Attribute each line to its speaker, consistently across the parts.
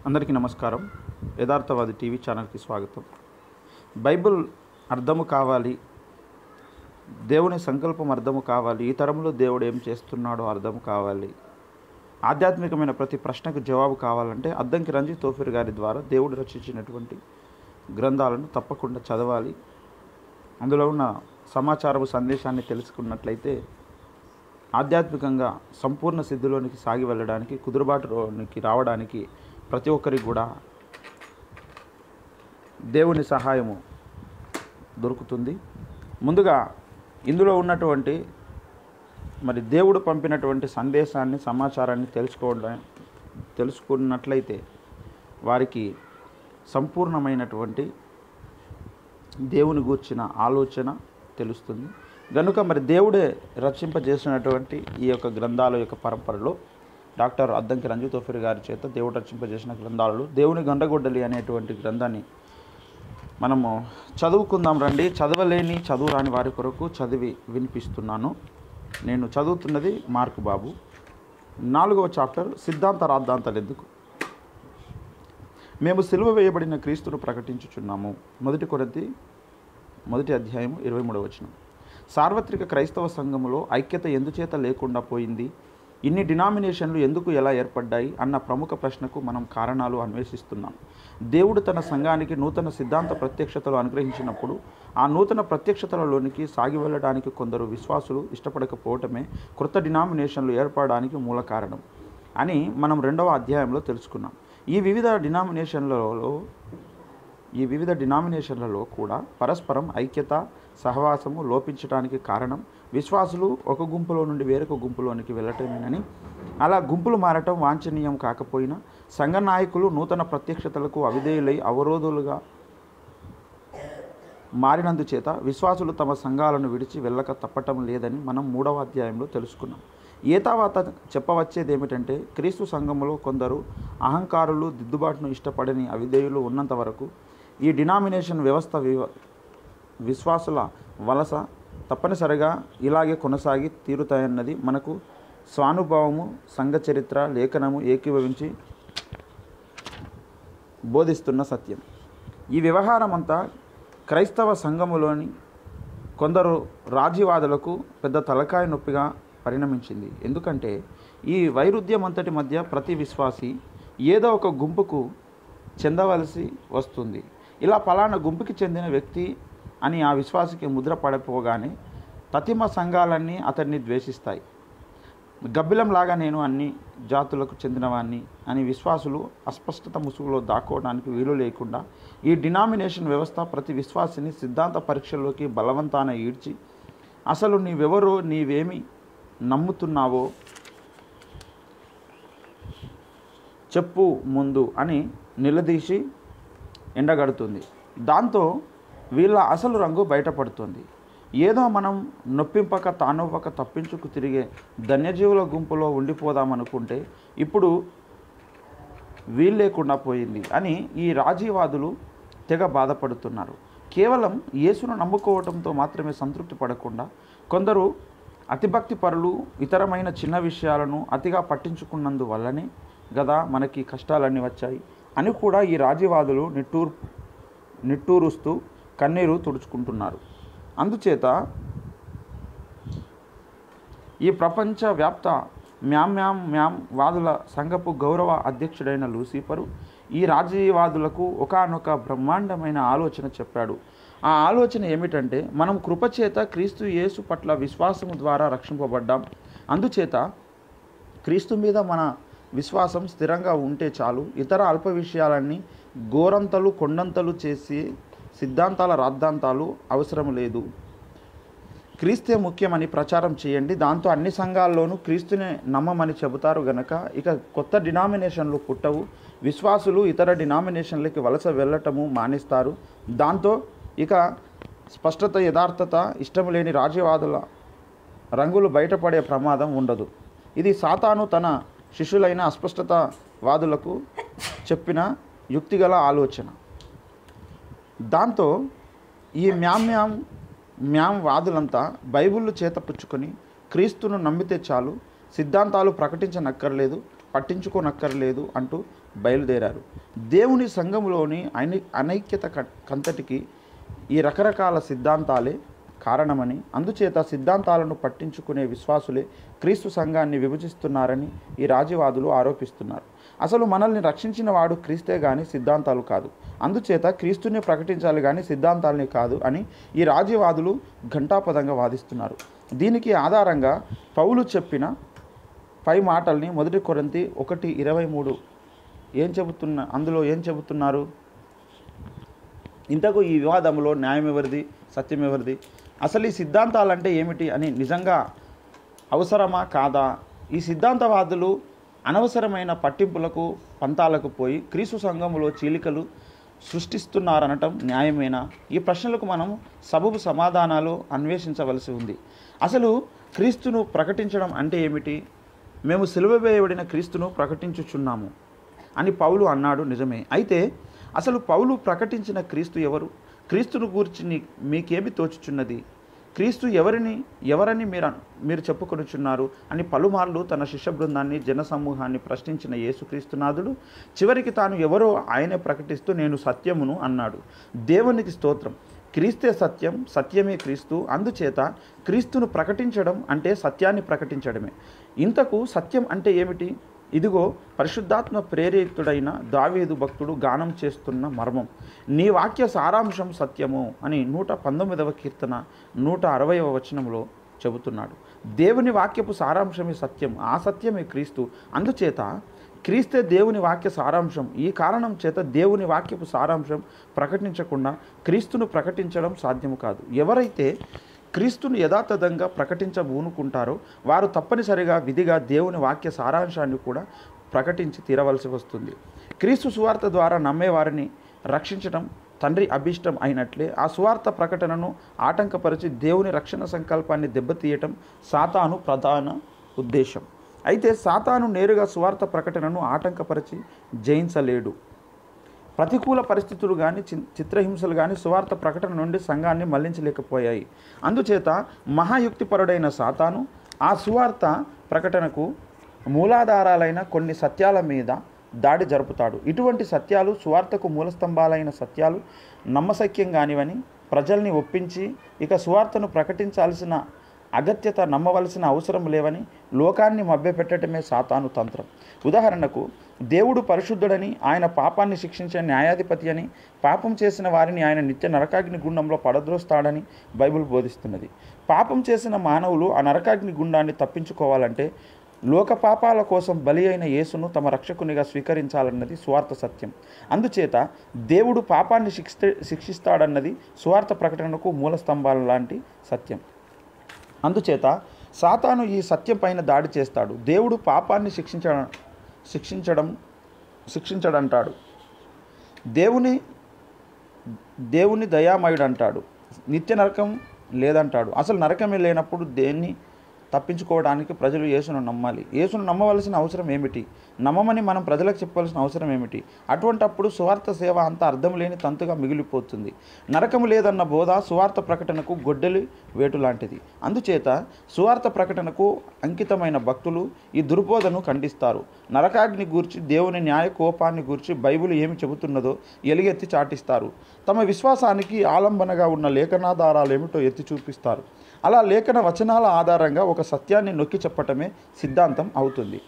Speaker 1: అందరికీ నమస్కారం యథార్థవాది టీవీ ఛానల్కి స్వాగతం బైబిల్ అర్థము కావాలి దేవుని సంకల్పం అర్థము కావాలి ఈ తరంలో దేవుడు ఏం చేస్తున్నాడో అర్థము కావాలి ఆధ్యాత్మికమైన ప్రతి ప్రశ్నకు జవాబు కావాలంటే అద్దంకి రంజిత్ తోఫిర్ గారి ద్వారా దేవుడు రచించినటువంటి గ్రంథాలను తప్పకుండా చదవాలి అందులో ఉన్న సమాచారము సందేశాన్ని తెలుసుకున్నట్లయితే ఆధ్యాత్మికంగా సంపూర్ణ సిద్ధిలోనికి సాగి వెళ్ళడానికి కుదురుబాటులోనికి రావడానికి ప్రతి ఒక్కరికి కూడా దేవుని సహాయము దొరుకుతుంది ముందుగా ఇందులో ఉన్నటువంటి మరి దేవుడు పంపినటువంటి సందేశాన్ని సమాచారాన్ని తెలుసుకోవడం తెలుసుకున్నట్లయితే వారికి సంపూర్ణమైనటువంటి దేవుని గూర్చిన ఆలోచన తెలుస్తుంది కనుక మరి దేవుడే రచింపజేసినటువంటి ఈ యొక్క గ్రంథాల యొక్క పరంపరలో డాక్టర్ అద్దంకి రంజిత్ తోఫిర్ గారి చేత దేవుడు రచింపజేసిన గ్రంథాలలో దేవుని గండగొడ్డలి అనేటువంటి గ్రంథాన్ని మనము చదువుకుందాం రండి చదవలేని చదువు రాని వారి కొరకు చదివి వినిపిస్తున్నాను నేను చదువుతున్నది మార్క్ బాబు నాలుగవ చాప్టర్ సిద్ధాంత రాద్ధాంతాలు ఎందుకు మేము సిలువ వేయబడిన క్రీస్తును ప్రకటించుచున్నాము మొదటి కొరతి మొదటి అధ్యాయం ఇరవై మూడవ వచనం సార్వత్రిక క్రైస్తవ సంఘములో ఐక్యత ఎందుచేత లేకుండా పోయింది ఇన్ని డినామినేషన్లు ఎందుకు ఎలా ఏర్పడ్డాయి అన్న ప్రముఖ ప్రశ్నకు మనం కారణాలు అన్వేషిస్తున్నాం దేవుడు తన సంఘానికి నూతన సిద్ధాంత ప్రత్యక్షతలు అనుగ్రహించినప్పుడు ఆ నూతన ప్రత్యక్షతలలోనికి సాగి వెళ్ళడానికి కొందరు విశ్వాసులు ఇష్టపడకపోవటమే క్రొత్త డినామినేషన్లు ఏర్పడడానికి మూల కారణం అని మనం రెండవ అధ్యాయంలో తెలుసుకున్నాం ఈ వివిధ డినామినేషన్లలో ఈ వివిధ డినామినేషన్లలో కూడా పరస్పరం ఐక్యత సహవాసము లోపించడానికి కారణం విశ్వాసులు ఒక గుంపులో నుండి వేరొక గుంపులోనికి వెళ్ళటమేనని అలా గుంపులు మారటం వాంఛనీయం కాకపోయినా సంఘ నాయకులు నూతన ప్రత్యక్షతలకు అవిధేయులై అవరోధులుగా మారినందుచేత విశ్వాసులు తమ సంఘాలను విడిచి వెళ్ళక తప్పటం లేదని మనం మూడవ అధ్యాయంలో తెలుసుకున్నాం ఏ తర్వాత చెప్పవచ్చేది ఏమిటంటే క్రీస్తు సంఘములో కొందరు అహంకారులు దిద్దుబాటును ఇష్టపడని అవిధేయులు ఉన్నంత వరకు ఈ డినామినేషన్ వ్యవస్థ వివ విశ్వాసుల వలస తప్పనిసరిగా ఇలాగే కొనసాగి తీరుతాయన్నది మనకు స్వానుభవము సంఘ చరిత్ర లేఖనము ఏకీభవించి బోధిస్తున్న సత్యం ఈ వ్యవహారం అంతా క్రైస్తవ సంఘములోని కొందరు రాజ్యవాదులకు పెద్ద తలకాయ నొప్పిగా పరిణమించింది ఎందుకంటే ఈ వైరుధ్యం అంతటి మధ్య ప్రతి విశ్వాసి ఏదో ఒక గుంపుకు చెందవలసి వస్తుంది ఇలా పలానా గుంపుకి చెందిన వ్యక్తి అని ఆ విశ్వాసికి ముద్ర పడిపోగానే తతిమ సంఘాలన్నీ అతన్ని ద్వేషిస్తాయి గబ్బిలంలాగా నేను అన్ని జాతులకు చెందినవాణ్ణి అని విశ్వాసులు అస్పష్టత ముసుగులో దాక్కోవడానికి వీలు లేకుండా ఈ డినామినేషన్ వ్యవస్థ ప్రతి విశ్వాసిని సిద్ధాంత పరీక్షల్లోకి బలవంతాన ఈడ్చి అసలు నీవెవరో నీవేమి నమ్ముతున్నావో చెప్పు ముందు అని నిలదీసి ఎండగడుతుంది దాంతో వీళ్ళ అసలు రంగు బయటపడుతుంది ఏదో మనం నొప్పింపక తానొవ్వక తప్పించుకు తిరిగే ధన్యజీవుల గుంపులో ఉండిపోదామనుకుంటే ఇప్పుడు వీల్లేకుండా పోయింది అని ఈ రాజీవాదులు తెగ బాధపడుతున్నారు కేవలం యేసును నమ్ముకోవటంతో మాత్రమే సంతృప్తి పడకుండా కొందరు అతిభక్తి పరులు ఇతరమైన చిన్న విషయాలను అతిగా పట్టించుకున్నందువల్లనే గదా మనకి కష్టాలన్నీ వచ్చాయి అని కూడా ఈ రాజీవాదులు నిట్టూర్ నిట్టూరుస్తూ కన్నీరు తుడుచుకుంటున్నారు అందుచేత ఈ ప్రపంచ వ్యాప్త మ్యామ్ మ్యామ్ మ్యామ్ వాదుల సంఘపు గౌరవ అధ్యక్షుడైన లూసిఫరు ఈ రాజీవాదులకు ఒకానొక బ్రహ్మాండమైన ఆలోచన చెప్పాడు ఆ ఆలోచన ఏమిటంటే మనం కృపచేత క్రీస్తు యేసు పట్ల విశ్వాసము ద్వారా రక్షింపబడ్డాం అందుచేత క్రీస్తు మీద మన విశ్వాసం స్థిరంగా ఉంటే చాలు ఇతర అల్ప విషయాలన్నీ గోరంతలు కొండంతలు చేసి సిద్ధాంతాల రాద్ధాంతాలు అవసరం లేదు క్రీస్తే ముఖ్యమని ప్రచారం చేయండి దాంతో అన్ని సంఘాల్లోనూ క్రీస్తునే నమ్మమని చెబుతారు గనక ఇక కొత్త డినామినేషన్లు పుట్టవు విశ్వాసులు ఇతర డినామినేషన్లకి వలస వెళ్ళటము మానేస్తారు దాంతో ఇక స్పష్టత యథార్థత ఇష్టం లేని రాజ్యవాదుల రంగులు బయటపడే ప్రమాదం ఉండదు ఇది సాతాను తన శిష్యులైన అస్పష్టత వాదులకు చెప్పిన యుక్తిగల ఆలోచన దాంతో ఈ మ్యామ్ మ్యామ్ మ్యామ్ వాదులంతా బైబిళ్ళు చేత పుచ్చుకొని క్రీస్తును నమ్మితే చాలు సిద్ధాంతాలు ప్రకటించనక్కర్లేదు పట్టించుకోనక్కర్లేదు అంటూ బయలుదేరారు దేవుని సంఘంలోని అనై అనైక్యత క- కంతటికి ఈ రకరకాల సిద్ధాంతాలే కారణమని అందుచేత సిద్ధాంతాలను పట్టించుకునే విశ్వాసులే క్రీస్తు సంఘాన్ని విభజిస్తున్నారని ఈ రాజ్యవాదులు ఆరోపిస్తున్నారు అసలు మనల్ని రక్షించిన వాడు క్రీస్తే గాని సిద్ధాంతాలు కాదు అందుచేత క్రీస్తుని ప్రకటించాలి కానీ సిద్ధాంతాలని కాదు అని ఈ రాజ్యవాదులు ఘంటాపదంగా వాదిస్తున్నారు దీనికి ఆధారంగా పౌలు చెప్పిన పై మాటల్ని మొదటి కొరంతి ఒకటి ఇరవై మూడు ఏం చెబుతున్న అందులో ఏం చెబుతున్నారు ఇంతకు ఈ వివాదంలో న్యాయం ఎవరిది సత్యం ఎవరిది అసలు ఈ సిద్ధాంతాలంటే ఏమిటి అని నిజంగా అవసరమా కాదా ఈ సిద్ధాంతవాదులు అనవసరమైన పట్టింపులకు పంతాలకు పోయి క్రీస్తు సంఘములో చీలికలు సృష్టిస్తున్నారనటం న్యాయమేనా ఈ ప్రశ్నలకు మనం సబబు సమాధానాలు అన్వేషించవలసి ఉంది అసలు క్రీస్తును ప్రకటించడం అంటే ఏమిటి మేము సిలువ వేయబడిన క్రీస్తును ప్రకటించుచున్నాము అని పౌలు అన్నాడు నిజమే అయితే అసలు పౌలు ప్రకటించిన క్రీస్తు ఎవరు క్రీస్తును గూర్చి నీ మీకేమి తోచుచున్నది క్రీస్తు ఎవరిని ఎవరని మీరు అన్- మీరు చెప్పుకొనుచున్నారు అని పలుమార్లు తన శిష్య బృందాన్ని జనసమూహాన్ని ప్రశ్నించిన యేసుక్రీస్తునాథుడు చివరికి తాను ఎవరో ఆయనే ప్రకటిస్తూ నేను సత్యమును అన్నాడు దేవునికి స్తోత్రం క్రీస్తే సత్యం సత్యమే క్రీస్తు అందుచేత క్రీస్తును ప్రకటించడం అంటే సత్యాన్ని ప్రకటించడమే ఇంతకు సత్యం అంటే ఏమిటి ఇదిగో పరిశుద్ధాత్మ ప్రేరితుడైన దావీదు భక్తుడు గానం చేస్తున్న మర్మం నీ వాక్య సారాంశం సత్యము అని నూట పంతొమ్మిదవ కీర్తన నూట అరవైవ వచనంలో చెబుతున్నాడు దేవుని వాక్యపు సారాంశమే సత్యం ఆ సత్యమే క్రీస్తు అందుచేత క్రీస్తే దేవుని వాక్య సారాంశం ఈ కారణం చేత దేవుని వాక్యపు సారాంశం ప్రకటించకుండా క్రీస్తును ప్రకటించడం సాధ్యము కాదు ఎవరైతే క్రీస్తును యథాతథంగా ప్రకటించబూనుకుంటారో వారు తప్పనిసరిగా విధిగా దేవుని వాక్య సారాంశాన్ని కూడా ప్రకటించి తీరవలసి వస్తుంది క్రీస్తు సువార్త ద్వారా నమ్మేవారిని రక్షించడం తండ్రి అభిష్టం అయినట్లే ఆ సువార్త ప్రకటనను ఆటంకపరిచి దేవుని రక్షణ సంకల్పాన్ని దెబ్బతీయటం సాతాను ప్రధాన ఉద్దేశం అయితే సాతాను నేరుగా సువార్త ప్రకటనను ఆటంకపరిచి జయించలేడు ప్రతికూల పరిస్థితులు కానీ చి- చిత్రహింసలు కానీ సువార్త ప్రకటన నుండి సంఘాన్ని మళ్లించలేకపోయాయి అందుచేత మహాయుక్తిపరుడైన సాతాను ఆ సువార్త ప్రకటనకు మూలాధారాలైన కొన్ని సత్యాల మీద దాడి జరుపుతాడు ఇటువంటి సత్యాలు సువార్తకు మూలస్తంభాలైన సత్యాలు నమ్మశక్యం కానివని ప్రజల్ని ఒప్పించి ఇక సువార్తను ప్రకటించాల్సిన అగత్యత నమ్మవలసిన అవసరం లేవని లోకాన్ని మభ్యపెట్టడమే సాతాను తంత్రం ఉదాహరణకు దేవుడు పరిశుద్ధుడని ఆయన పాపాన్ని శిక్షించే న్యాయాధిపతి అని పాపం చేసిన వారిని ఆయన నిత్య నరకాగ్ని గుండంలో పడద్రోస్తాడని బైబిల్ బోధిస్తున్నది పాపం చేసిన మానవులు ఆ నరకాగ్ని గుండాన్ని తప్పించుకోవాలంటే లోక పాపాల కోసం బలి అయిన యేసును తమ రక్షకునిగా స్వీకరించాలన్నది స్వార్థ సత్యం అందుచేత దేవుడు పాపాన్ని శిక్షి శిక్షిస్తాడన్నది స్వార్థ ప్రకటనకు మూల స్తంభాలు లాంటి సత్యం అందుచేత సాతాను ఈ సత్యం పైన దాడి చేస్తాడు దేవుడు పాపాన్ని శిక్షించడం శిక్షించడం శిక్షించడంటాడు దేవుని దేవుని దయామయుడు అంటాడు నిత్య నరకం లేదంటాడు అసలు నరకమే లేనప్పుడు దేన్ని తప్పించుకోవడానికి ప్రజలు యేసును నమ్మాలి యేసును నమ్మవలసిన అవసరం ఏమిటి నమ్మమని మనం ప్రజలకు చెప్పవలసిన అవసరం ఏమిటి అటువంటప్పుడు సువార్త సేవ అంత అర్థం లేని తంతుగా మిగిలిపోతుంది నరకము లేదన్న బోధ సువార్త ప్రకటనకు గొడ్డలి వేటు లాంటిది అందుచేత సువార్త ప్రకటనకు అంకితమైన భక్తులు ఈ దుర్బోధను ఖండిస్తారు నరకాగ్ని గూర్చి దేవుని న్యాయ కోపాన్ని గూర్చి బైబిల్ ఏమి చెబుతున్నదో ఎలుగెత్తి చాటిస్తారు తమ విశ్వాసానికి ఆలంబనగా ఉన్న లేఖనాధారాలు ఏమిటో ఎత్తి చూపిస్తారు అలా లేఖన వచనాల ఆధారంగా ఒక సత్యాన్ని నొక్కి చెప్పటమే సిద్ధాంతం అవుతుంది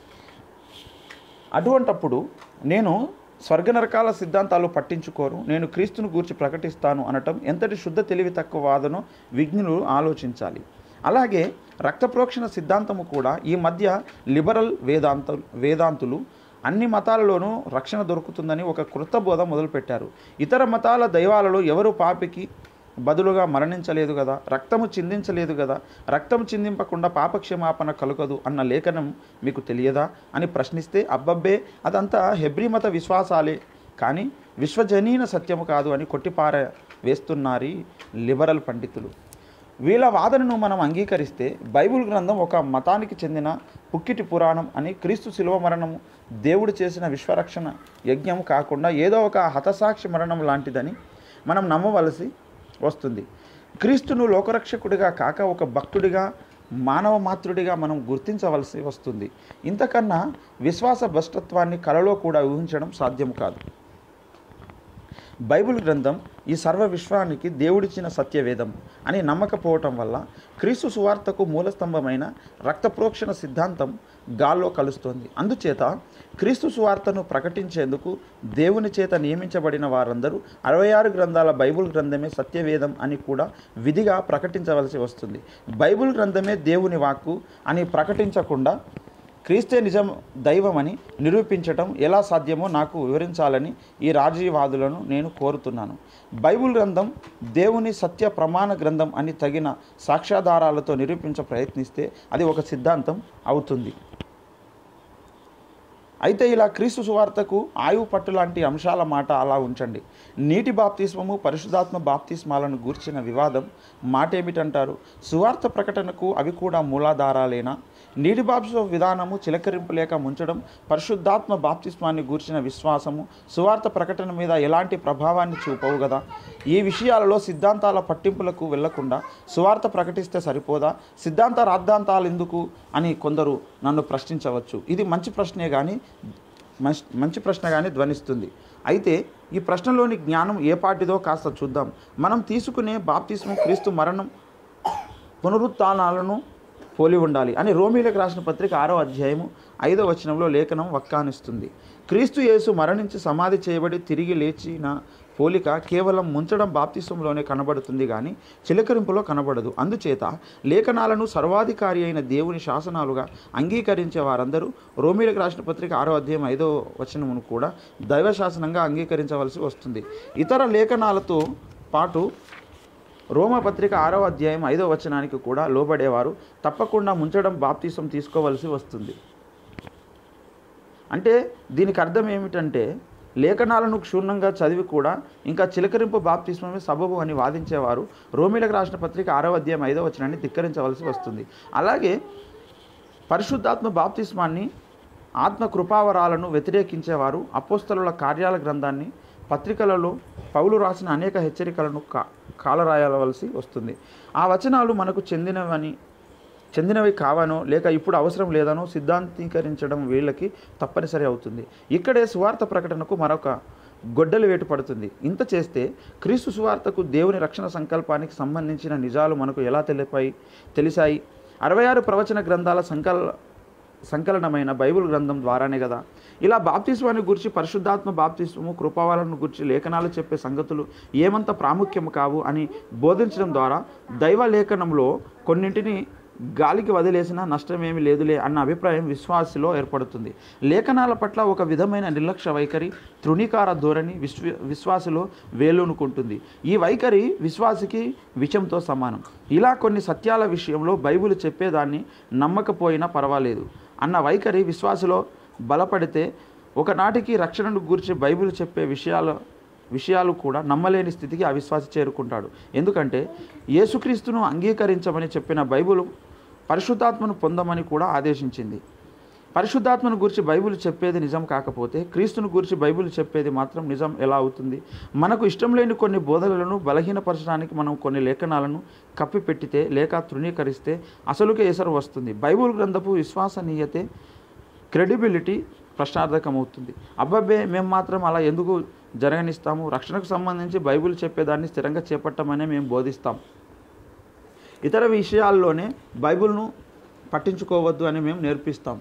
Speaker 1: అటువంటప్పుడు నేను స్వర్గ నరకాల సిద్ధాంతాలు పట్టించుకోరు నేను క్రీస్తును గూర్చి ప్రకటిస్తాను అనటం ఎంతటి శుద్ధ తెలివి తక్కువ వాదనో విజ్ఞులు ఆలోచించాలి అలాగే రక్త ప్రోక్షణ సిద్ధాంతము కూడా ఈ మధ్య లిబరల్ వేదాంత వేదాంతులు అన్ని మతాలలోనూ రక్షణ దొరుకుతుందని ఒక కృత బోధ మొదలుపెట్టారు ఇతర మతాల దైవాలలో ఎవరు పాపికి బదులుగా మరణించలేదు కదా రక్తము చిందించలేదు కదా రక్తం చిందింపకుండా పాపక్షమాపణ కలుగదు అన్న లేఖనం మీకు తెలియదా అని ప్రశ్నిస్తే అబ్బబ్బే అదంతా హెబ్రీ మత విశ్వాసాలే కానీ విశ్వజనీన సత్యము కాదు అని కొట్టిపార వేస్తున్నారి లిబరల్ పండితులు వీళ్ళ వాదనను మనం అంగీకరిస్తే బైబిల్ గ్రంథం ఒక మతానికి చెందిన పుక్కిటి పురాణం అని క్రీస్తు శిలువ మరణము దేవుడు చేసిన విశ్వరక్షణ యజ్ఞం కాకుండా ఏదో ఒక హతసాక్షి మరణం లాంటిదని మనం నమ్మవలసి వస్తుంది క్రీస్తును లోకరక్షకుడిగా కాక ఒక భక్తుడిగా మానవ మాతృడిగా మనం గుర్తించవలసి వస్తుంది ఇంతకన్నా విశ్వాస భ్రష్టత్వాన్ని కలలో కూడా ఊహించడం సాధ్యం కాదు బైబిల్ గ్రంథం ఈ సర్వ విశ్వానికి దేవుడిచ్చిన సత్యవేదం అని నమ్మకపోవటం వల్ల క్రీస్తు సువార్తకు మూలస్తంభమైన రక్తప్రోక్షణ సిద్ధాంతం గాల్లో కలుస్తోంది అందుచేత క్రీస్తు సువార్తను ప్రకటించేందుకు దేవుని చేత నియమించబడిన వారందరూ అరవై ఆరు గ్రంథాల బైబిల్ గ్రంథమే సత్యవేదం అని కూడా విధిగా ప్రకటించవలసి వస్తుంది బైబిల్ గ్రంథమే దేవుని వాక్కు అని ప్రకటించకుండా క్రీస్తే నిజం దైవమని నిరూపించటం ఎలా సాధ్యమో నాకు వివరించాలని ఈ రాజీవాదులను నేను కోరుతున్నాను బైబిల్ గ్రంథం దేవుని సత్య ప్రమాణ గ్రంథం అని తగిన సాక్ష్యాధారాలతో నిరూపించ ప్రయత్నిస్తే అది ఒక సిద్ధాంతం అవుతుంది అయితే ఇలా క్రీస్తు సువార్తకు ఆయువు పట్టు లాంటి అంశాల మాట అలా ఉంచండి నీటి బాప్తిస్మము పరిశుధాత్మ బాప్తిస్మాలను గూర్చిన వివాదం మాట ఏమిటంటారు సువార్త ప్రకటనకు అవి కూడా మూలాధారాలేనా నీటి బాప్తిస్మ విధానము చిలకరింపు లేక ముంచడం పరిశుద్ధాత్మ బాప్తిస్మాన్ని గూర్చిన విశ్వాసము సువార్త ప్రకటన మీద ఎలాంటి ప్రభావాన్ని చూపవు కదా ఈ విషయాలలో సిద్ధాంతాల పట్టింపులకు వెళ్లకుండా సువార్త ప్రకటిస్తే సరిపోదా సిద్ధాంత రాద్ధాంతాలు ఎందుకు అని కొందరు నన్ను ప్రశ్నించవచ్చు ఇది మంచి ప్రశ్నే కానీ మంచి మంచి ప్రశ్న కానీ ధ్వనిస్తుంది అయితే ఈ ప్రశ్నలోని జ్ఞానం ఏ పాటిదో కాస్త చూద్దాం మనం తీసుకునే బాప్తిస్మం క్రీస్తు మరణం పునరుత్నాలను పోలి ఉండాలి అని రోమిలకు రాసిన పత్రిక ఆరో అధ్యాయము ఐదో వచనంలో లేఖనం వక్కానిస్తుంది క్రీస్తు యేసు మరణించి సమాధి చేయబడి తిరిగి లేచిన పోలిక కేవలం ముంచడం బాప్తిస్వంలోనే కనబడుతుంది కానీ చిలకరింపులో కనబడదు అందుచేత లేఖనాలను సర్వాధికారి అయిన దేవుని శాసనాలుగా అంగీకరించే వారందరూ రోమిలకు రాసిన పత్రిక ఆరో అధ్యాయం ఐదో వచనమును కూడా దైవ శాసనంగా అంగీకరించవలసి వస్తుంది ఇతర లేఖనాలతో పాటు రోమపత్రిక ఆరో అధ్యాయం ఐదో వచనానికి కూడా లోబడేవారు తప్పకుండా ముంచడం బాప్తీసం తీసుకోవలసి వస్తుంది అంటే దీనికి అర్థం ఏమిటంటే లేఖనాలను క్షుణ్ణంగా చదివి కూడా ఇంకా చిలకరింపు బాప్తిస్మమే సబబు అని వాదించేవారు రోమిలకు రాసిన పత్రిక ఆరో అధ్యాయం ఐదో వచనాన్ని ధిక్కరించవలసి వస్తుంది అలాగే పరిశుద్ధాత్మ బాప్తిస్మాన్ని ఆత్మ కృపావరాలను వ్యతిరేకించేవారు అపోస్తలుల కార్యాల గ్రంథాన్ని పత్రికలలో పౌలు రాసిన అనేక హెచ్చరికలను కా కాలరాయవలసి వస్తుంది ఆ వచనాలు మనకు చెందినవని చెందినవి కావనో లేక ఇప్పుడు అవసరం లేదనో సిద్ధాంతీకరించడం వీళ్ళకి తప్పనిసరి అవుతుంది ఇక్కడే సువార్త ప్రకటనకు మరొక గొడ్డలి వేటు పడుతుంది ఇంత చేస్తే క్రీస్తు సువార్తకు దేవుని రక్షణ సంకల్పానికి సంబంధించిన నిజాలు మనకు ఎలా తెలిపాయి తెలిసాయి అరవై ఆరు ప్రవచన గ్రంథాల సంకల్ సంకలనమైన బైబిల్ గ్రంథం ద్వారానే కదా ఇలా బాప్తిస్వాన్ని గురించి పరిశుద్ధాత్మ బాప్తిస్వము కృపావాలను గురించి లేఖనాలు చెప్పే సంగతులు ఏమంత ప్రాముఖ్యం కావు అని బోధించడం ద్వారా దైవ లేఖనంలో కొన్నింటిని గాలికి వదిలేసిన నష్టమేమీ లేదులే అన్న అభిప్రాయం విశ్వాసిలో ఏర్పడుతుంది లేఖనాల పట్ల ఒక విధమైన నిర్లక్ష్య వైఖరి తృణీకార ధోరణి విశ్వ విశ్వాసిలో వేలూనుకుంటుంది ఈ వైఖరి విశ్వాసికి విషంతో సమానం ఇలా కొన్ని సత్యాల విషయంలో బైబిల్ చెప్పేదాన్ని నమ్మకపోయినా పర్వాలేదు అన్న వైఖరి విశ్వాసలో బలపడితే ఒకనాటికి రక్షణను గురించి బైబిల్ చెప్పే విషయాల విషయాలు కూడా నమ్మలేని స్థితికి అవిశ్వాసి చేరుకుంటాడు ఎందుకంటే యేసుక్రీస్తును అంగీకరించమని చెప్పిన బైబిల్ పరిశుద్ధాత్మను పొందమని కూడా ఆదేశించింది పరిశుద్ధాత్మను గురించి బైబిల్ చెప్పేది నిజం కాకపోతే క్రీస్తును గురించి బైబిల్ చెప్పేది మాత్రం నిజం ఎలా అవుతుంది మనకు ఇష్టం లేని కొన్ని బోధనలను బలహీనపరచడానికి మనం కొన్ని లేఖనాలను కప్పిపెట్టితే లేక తృణీకరిస్తే అసలుకే ఎసరు వస్తుంది బైబిల్ గ్రంథపు విశ్వసనీయతే క్రెడిబిలిటీ ప్రశ్నార్థకమవుతుంది అబ్బబ్బే మేము మాత్రం అలా ఎందుకు జరగనిస్తాము రక్షణకు సంబంధించి బైబిల్ చెప్పేదాన్ని స్థిరంగా చేపట్టమనే మేము బోధిస్తాం ఇతర విషయాల్లోనే బైబిల్ను పట్టించుకోవద్దు అని మేము నేర్పిస్తాం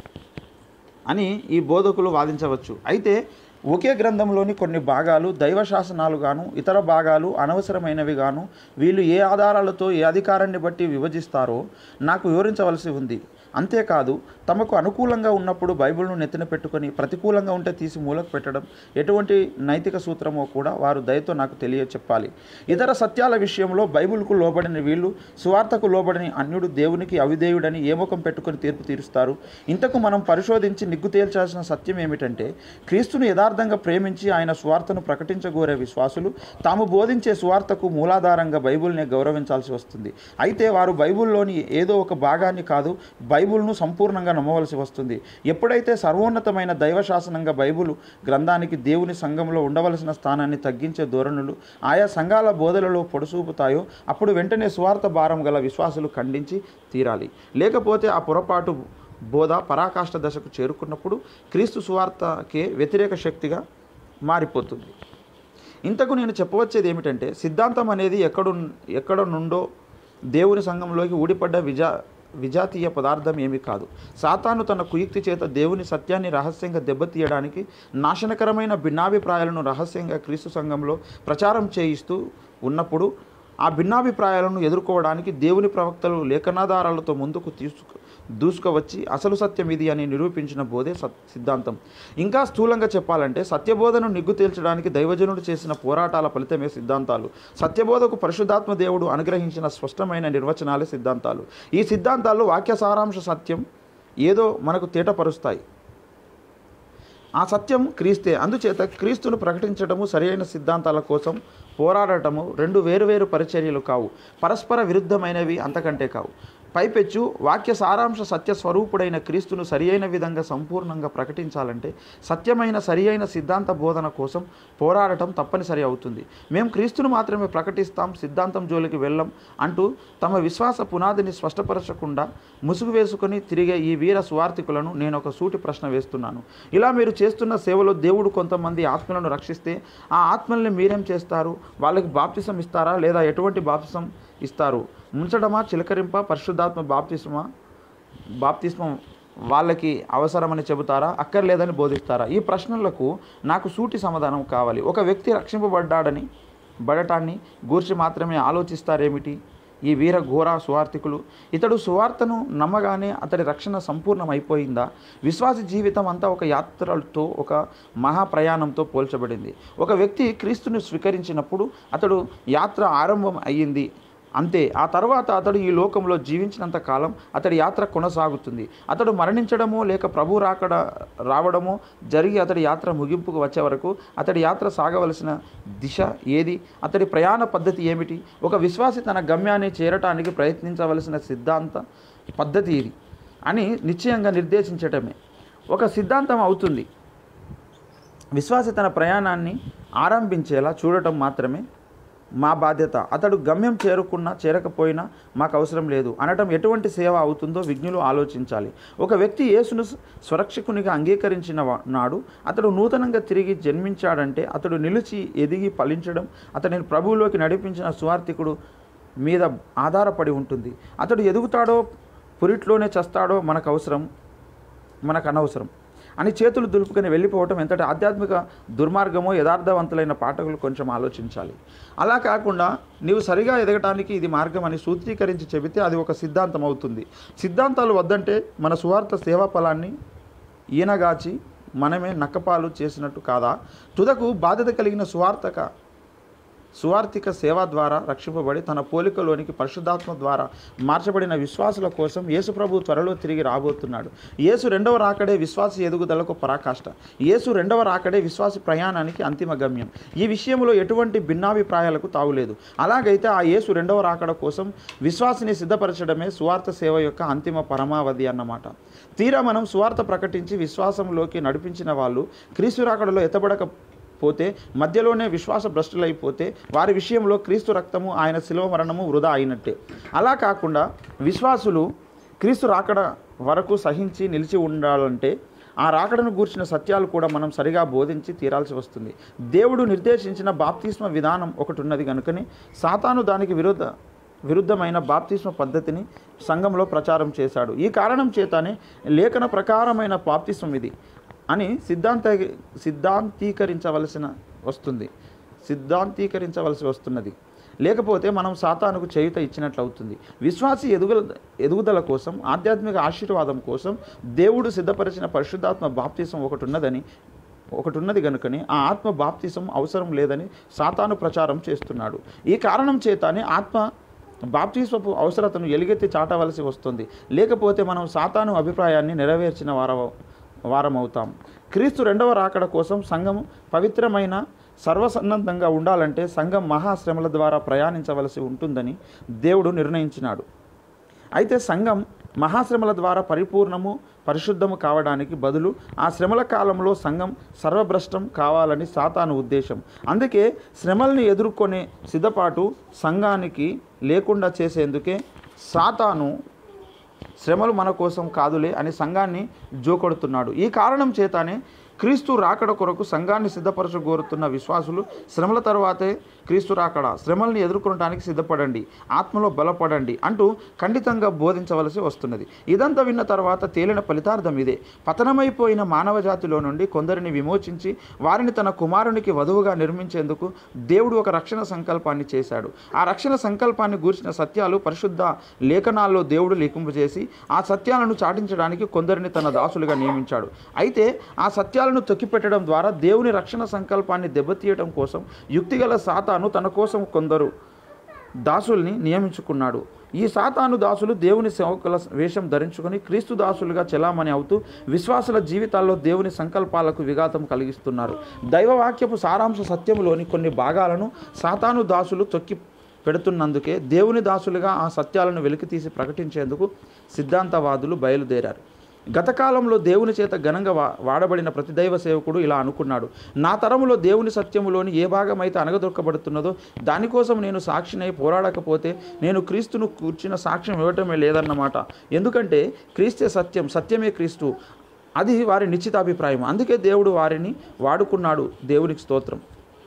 Speaker 1: అని ఈ బోధకులు వాదించవచ్చు అయితే ఒకే గ్రంథంలోని కొన్ని భాగాలు దైవ శాసనాలు గాను ఇతర భాగాలు అనవసరమైనవి గాను వీళ్ళు ఏ ఆధారాలతో ఏ అధికారాన్ని బట్టి విభజిస్తారో నాకు వివరించవలసి ఉంది అంతేకాదు తమకు అనుకూలంగా ఉన్నప్పుడు బైబిల్ను నెత్తిన పెట్టుకొని ప్రతికూలంగా ఉంటే తీసి మూలకు పెట్టడం ఎటువంటి నైతిక సూత్రమో కూడా వారు దయతో నాకు తెలియ చెప్పాలి ఇతర సత్యాల విషయంలో బైబిల్కు లోబడిన వీళ్ళు సువార్తకు లోబడిన అన్యుడు దేవునికి అవిధేయుడని ఏ ముఖం పెట్టుకొని తీర్పు తీరుస్తారు ఇంతకు మనం పరిశోధించి నిగ్గు తేల్చాల్సిన సత్యం ఏమిటంటే క్రీస్తును యథార్థంగా ప్రేమించి ఆయన సువార్తను ప్రకటించగోరే విశ్వాసులు తాము బోధించే సువార్తకు మూలాధారంగా బైబిల్నే గౌరవించాల్సి వస్తుంది అయితే వారు బైబిల్లోని ఏదో ఒక భాగాన్ని కాదు బైబిల్ బైబిల్ను సంపూర్ణంగా నమ్మవలసి వస్తుంది ఎప్పుడైతే సర్వోన్నతమైన దైవశాసనంగా బైబిల్ గ్రంథానికి దేవుని సంఘంలో ఉండవలసిన స్థానాన్ని తగ్గించే ధోరణులు ఆయా సంఘాల బోధలలో పొడుసూపుతాయో అప్పుడు వెంటనే స్వార్థ భారం గల విశ్వాసులు ఖండించి తీరాలి లేకపోతే ఆ పొరపాటు బోధ పరాకాష్ఠ దశకు చేరుకున్నప్పుడు క్రీస్తు సువార్తకే వ్యతిరేక శక్తిగా మారిపోతుంది ఇంతకు నేను చెప్పవచ్చేది ఏమిటంటే సిద్ధాంతం అనేది ఎక్కడు ఎక్కడ నుండో దేవుని సంఘంలోకి ఊడిపడ్డ విజా విజాతీయ పదార్థం ఏమీ కాదు సాతాను తన కుయుక్తి చేత దేవుని సత్యాన్ని రహస్యంగా దెబ్బతీయడానికి నాశనకరమైన భిన్నాభిప్రాయాలను రహస్యంగా క్రీస్తు సంఘంలో ప్రచారం చేయిస్తూ ఉన్నప్పుడు ఆ భిన్నాభిప్రాయాలను ఎదుర్కోవడానికి దేవుని ప్రవక్తలు లేఖనాధారాలతో ముందుకు తీసుకు దూసుకువచ్చి అసలు సత్యం ఇది అని నిరూపించిన బోధే సత్ సిద్ధాంతం ఇంకా స్థూలంగా చెప్పాలంటే సత్యబోధను నిగ్గు తేల్చడానికి దైవజనుడు చేసిన పోరాటాల ఫలితమే సిద్ధాంతాలు సత్యబోధకు పరిశుద్ధాత్మ దేవుడు అనుగ్రహించిన స్పష్టమైన నిర్వచనాలే సిద్ధాంతాలు ఈ సిద్ధాంతాలు వాక్య సారాంశ సత్యం ఏదో మనకు తేటపరుస్తాయి ఆ సత్యం క్రీస్తే అందుచేత క్రీస్తును ప్రకటించడము సరైన సిద్ధాంతాల కోసం పోరాడటము రెండు వేరువేరు పరిచర్యలు కావు పరస్పర విరుద్ధమైనవి అంతకంటే కావు పైపెచ్చు వాక్య సారాంశ సత్య స్వరూపుడైన క్రీస్తును సరియైన విధంగా సంపూర్ణంగా ప్రకటించాలంటే సత్యమైన సరియైన సిద్ధాంత బోధన కోసం పోరాడటం తప్పనిసరి అవుతుంది మేము క్రీస్తును మాత్రమే ప్రకటిస్తాం సిద్ధాంతం జోలికి వెళ్ళం అంటూ తమ విశ్వాస పునాదిని స్పష్టపరచకుండా ముసుగు వేసుకొని తిరిగే ఈ వీర స్వార్థికులను నేను ఒక సూటి ప్రశ్న వేస్తున్నాను ఇలా మీరు చేస్తున్న సేవలో దేవుడు కొంతమంది ఆత్మలను రక్షిస్తే ఆ ఆత్మల్ని మీరేం చేస్తారు వాళ్ళకి బాప్తిసం ఇస్తారా లేదా ఎటువంటి బాప్తిసం ఇస్తారు ముంచడమా చిలకరింప పరిశుద్ధాత్మ బాప్తిస్మా బాప్తిస్మం వాళ్ళకి అవసరమని చెబుతారా అక్కర్లేదని బోధిస్తారా ఈ ప్రశ్నలకు నాకు సూటి సమాధానం కావాలి ఒక వ్యక్తి రక్షింపబడ్డాడని బడటాన్ని గూర్చి మాత్రమే ఆలోచిస్తారేమిటి ఈ వీర ఘోర సువార్థికులు ఇతడు సువార్తను నమ్మగానే అతడి రక్షణ సంపూర్ణమైపోయిందా విశ్వాస జీవితం అంతా ఒక యాత్రలతో ఒక మహా ప్రయాణంతో పోల్చబడింది ఒక వ్యక్తి క్రీస్తుని స్వీకరించినప్పుడు అతడు యాత్ర ఆరంభం అయ్యింది అంతే ఆ తర్వాత అతడు ఈ లోకంలో జీవించినంత కాలం అతడి యాత్ర కొనసాగుతుంది అతడు మరణించడమో లేక ప్రభు రాకడ రావడమో జరిగి అతడి యాత్ర ముగింపుకు వచ్చే వరకు అతడి యాత్ర సాగవలసిన దిశ ఏది అతడి ప్రయాణ పద్ధతి ఏమిటి ఒక విశ్వాసి తన గమ్యాన్ని చేరటానికి ప్రయత్నించవలసిన సిద్ధాంత పద్ధతి ఇది అని నిశ్చయంగా నిర్దేశించటమే ఒక సిద్ధాంతం అవుతుంది విశ్వాసి తన ప్రయాణాన్ని ఆరంభించేలా చూడటం మాత్రమే మా బాధ్యత అతడు గమ్యం చేరుకున్నా చేరకపోయినా మాకు అవసరం లేదు అనటం ఎటువంటి సేవ అవుతుందో విజ్ఞులు ఆలోచించాలి ఒక వ్యక్తి యేసును స్వరక్షకునిగా అంగీకరించిన వా- నాడు అతడు నూతనంగా తిరిగి జన్మించాడంటే అతడు నిలిచి ఎదిగి ఫలించడం అతడిని ప్రభువులోకి నడిపించిన స్వార్థికుడు మీద ఆధారపడి ఉంటుంది అతడు ఎదుగుతాడో పురిట్లోనే చస్తాడో మనకు అవసరం మనకు అనవసరం అని చేతులు దులుపుకొని వెళ్ళిపోవటం ఎంతటి ఆధ్యాత్మిక దుర్మార్గమో యథార్థవంతులైన పాఠకులు కొంచెం ఆలోచించాలి అలా కాకుండా నీవు సరిగా ఎదగటానికి ఇది మార్గం అని సూత్రీకరించి చెబితే అది ఒక సిద్ధాంతం అవుతుంది సిద్ధాంతాలు వద్దంటే మన సువార్త సేవా ఫలాన్ని ఈనగాచి మనమే నక్కపాలు చేసినట్టు కాదా తుదకు బాధ్యత కలిగిన సువార్తక సువార్థిక సేవ ద్వారా రక్షింపబడి తన పోలికలోనికి పరిశుద్ధాత్మ ద్వారా మార్చబడిన విశ్వాసుల కోసం యేసు ప్రభు త్వరలో తిరిగి రాబోతున్నాడు యేసు రెండవ రాకడే విశ్వాస ఎదుగుదలకు పరాకాష్ట యేసు రెండవ రాకడే విశ్వాస ప్రయాణానికి అంతిమ గమ్యం ఈ విషయంలో ఎటువంటి భిన్నాభిప్రాయాలకు తావులేదు అలాగైతే ఆ యేసు రెండవ రాకడ కోసం విశ్వాసిని సిద్ధపరచడమే సువార్త సేవ యొక్క అంతిమ పరమావధి అన్నమాట తీరా మనం సువార్త ప్రకటించి విశ్వాసంలోకి నడిపించిన వాళ్ళు క్రీస్తు రాకడలో ఎత్తబడక పోతే మధ్యలోనే విశ్వాస భ్రష్టులైపోతే వారి విషయంలో క్రీస్తు రక్తము ఆయన శిలువ మరణము వృధా అయినట్టే అలా కాకుండా విశ్వాసులు క్రీస్తు రాకడ వరకు సహించి నిలిచి ఉండాలంటే ఆ రాకడను గూర్చిన సత్యాలు కూడా మనం సరిగా బోధించి తీరాల్సి వస్తుంది దేవుడు నిర్దేశించిన బాప్తిస్మ విధానం ఒకటి ఉన్నది కనుకనే సాతాను దానికి విరుద్ధ విరుద్ధమైన బాప్తిస్మ పద్ధతిని సంఘంలో ప్రచారం చేశాడు ఈ కారణం చేతనే లేఖన ప్రకారమైన బాప్తిస్మం ఇది అని సిద్ధాంత సిద్ధాంతీకరించవలసిన వస్తుంది సిద్ధాంతీకరించవలసి వస్తున్నది లేకపోతే మనం సాతానుకు చేయుత ఇచ్చినట్లు అవుతుంది విశ్వాసి ఎదుగుల ఎదుగుదల కోసం ఆధ్యాత్మిక ఆశీర్వాదం కోసం దేవుడు సిద్ధపరిచిన పరిశుద్ధాత్మ బాప్తిసం ఒకటి ఉన్నదని ఒకటి ఉన్నది కనుకని ఆ ఆత్మ బాప్తిసం అవసరం లేదని సాతాను ప్రచారం చేస్తున్నాడు ఈ కారణం చేతనే ఆత్మ బాప్తిస్వపు అవసరతను ఎలుగెత్తి చాటవలసి వస్తుంది లేకపోతే మనం సాతాను అభిప్రాయాన్ని నెరవేర్చిన వార వారమవుతాం క్రీస్తు రెండవ రాకడ కోసం సంఘం పవిత్రమైన సర్వసన్నద్ధంగా ఉండాలంటే సంఘం మహాశ్రమల ద్వారా ప్రయాణించవలసి ఉంటుందని దేవుడు నిర్ణయించినాడు అయితే సంఘం మహాశ్రమల ద్వారా పరిపూర్ణము పరిశుద్ధము కావడానికి బదులు ఆ శ్రమల కాలంలో సంఘం సర్వభ్రష్టం కావాలని సాతాను ఉద్దేశం అందుకే శ్రమల్ని ఎదుర్కొనే సిద్ధపాటు సంఘానికి లేకుండా చేసేందుకే సాతాను శ్రమలు మన కోసం కాదులే అని సంఘాన్ని జోకొడుతున్నాడు ఈ కారణం చేతనే క్రీస్తు రాకడ కొరకు సంఘాన్ని సిద్ధపరచగోరుతున్న విశ్వాసులు శ్రమల తర్వాతే క్రీస్తు రాకడ శ్రమల్ని ఎదుర్కొనడానికి సిద్ధపడండి ఆత్మలో బలపడండి అంటూ ఖండితంగా బోధించవలసి వస్తున్నది ఇదంతా విన్న తర్వాత తేలిన ఫలితార్థం ఇదే పతనమైపోయిన మానవ జాతిలో నుండి కొందరిని విమోచించి వారిని తన కుమారునికి వధువుగా నిర్మించేందుకు దేవుడు ఒక రక్షణ సంకల్పాన్ని చేశాడు ఆ రక్షణ సంకల్పాన్ని గూర్చిన సత్యాలు పరిశుద్ధ లేఖనాల్లో దేవుడు లిఖింపజేసి ఆ సత్యాలను చాటించడానికి కొందరిని తన దాసులుగా నియమించాడు అయితే ఆ సత్యాలను తొక్కిపెట్టడం ద్వారా దేవుని రక్షణ సంకల్పాన్ని దెబ్బతీయడం కోసం యుక్తిగల సాతాను తన కోసం కొందరు దాసుల్ని నియమించుకున్నాడు ఈ సాతాను దాసులు దేవుని సేవకుల వేషం ధరించుకొని క్రీస్తు దాసులుగా చెలామణి అవుతూ విశ్వాసుల జీవితాల్లో దేవుని సంకల్పాలకు విఘాతం కలిగిస్తున్నారు దైవవాక్యపు సారాంశ సత్యంలోని కొన్ని భాగాలను సాతాను దాసులు తొక్కి పెడుతున్నందుకే దేవుని దాసులుగా ఆ సత్యాలను వెలికితీసి ప్రకటించేందుకు సిద్ధాంతవాదులు బయలుదేరారు గత కాలంలో దేవుని చేత ఘనంగా వా వాడబడిన ప్రతి దైవ సేవకుడు ఇలా అనుకున్నాడు నా తరములో దేవుని సత్యములోని ఏ భాగం అయితే అనగదొక్కబడుతున్నదో దానికోసం నేను సాక్షినై పోరాడకపోతే నేను క్రీస్తును కూర్చిన సాక్ష్యం ఇవ్వటమే లేదన్నమాట ఎందుకంటే క్రీస్తే సత్యం సత్యమే క్రీస్తు అది వారి నిశ్చితాభిప్రాయం అందుకే దేవుడు వారిని వాడుకున్నాడు దేవునికి స్తోత్రం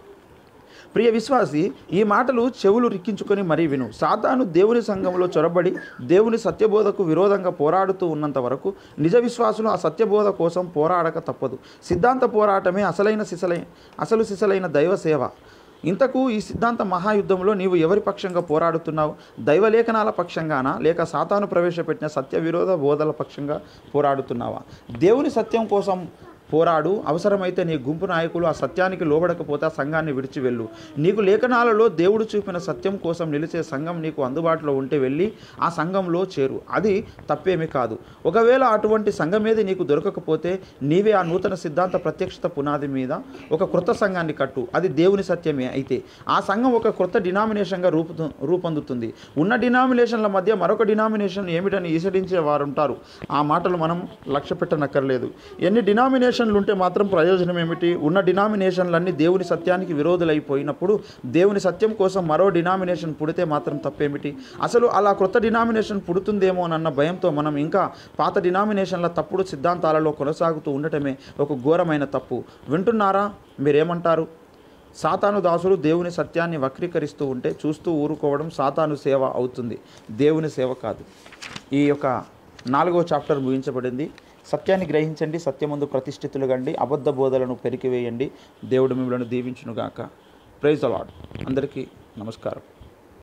Speaker 1: ప్రియ విశ్వాసి ఈ మాటలు చెవులు రిక్కించుకొని మరీ విను సాతాను దేవుని సంఘంలో చొరబడి దేవుని సత్యబోధకు విరోధంగా పోరాడుతూ ఉన్నంత వరకు నిజ విశ్వాసులు ఆ సత్యబోధ కోసం పోరాడక తప్పదు సిద్ధాంత పోరాటమే అసలైన సిసలైన అసలు సిసలైన దైవ సేవ ఇంతకు ఈ సిద్ధాంత మహాయుద్ధంలో నీవు ఎవరి పక్షంగా పోరాడుతున్నావు దైవలేఖనాల పక్షంగానా లేక సాతాను ప్రవేశపెట్టిన సత్య విరోధ బోధల పక్షంగా పోరాడుతున్నావా దేవుని సత్యం కోసం పోరాడు అవసరమైతే నీ గుంపు నాయకులు ఆ సత్యానికి లోబడకపోతే ఆ సంఘాన్ని విడిచి వెళ్ళు నీకు లేఖనాలలో దేవుడు చూపిన సత్యం కోసం నిలిచే సంఘం నీకు అందుబాటులో ఉంటే వెళ్ళి ఆ సంఘంలో చేరు అది తప్పేమీ కాదు ఒకవేళ అటువంటి సంఘమేది నీకు దొరకకపోతే నీవే ఆ నూతన సిద్ధాంత ప్రత్యక్షత పునాది మీద ఒక క్రొత్త సంఘాన్ని కట్టు అది దేవుని సత్యమే అయితే ఆ సంఘం ఒక క్రొత్త డినామినేషన్గా రూపు రూపొందుతుంది ఉన్న డినామినేషన్ల మధ్య మరొక డినామినేషన్ ఏమిటని ఈసడించే వారు ఉంటారు ఆ మాటలు మనం లక్ష్య పెట్టనక్కర్లేదు ఎన్ని డినామినేషన్లు ఉంటే మాత్రం ప్రయోజనం ఏమిటి ఉన్న డినామినేషన్లన్నీ దేవుని సత్యానికి విరోధులైపోయినప్పుడు దేవుని సత్యం కోసం మరో డినామినేషన్ పుడితే మాత్రం తప్పేమిటి అసలు అలా క్రొత్త డినామినేషన్ పుడుతుందేమో అన్న భయంతో మనం ఇంకా పాత డినామినేషన్ల తప్పుడు సిద్ధాంతాలలో కొనసాగుతూ ఉండటమే ఒక ఘోరమైన తప్పు వింటున్నారా మీరేమంటారు సాతాను దాసులు దేవుని సత్యాన్ని వక్రీకరిస్తూ ఉంటే చూస్తూ ఊరుకోవడం సాతాను సేవ అవుతుంది దేవుని సేవ కాదు ఈ యొక్క నాలుగో చాప్టర్ ముగించబడింది సత్యాన్ని గ్రహించండి సత్యమందు ప్రతిష్ఠితులు గండి అబద్ధ బోధలను పెరికివేయండి దేవుడు మిమ్మల్ని దీవించునుగాక ప్రైజ్ అలాడ్ అందరికీ నమస్కారం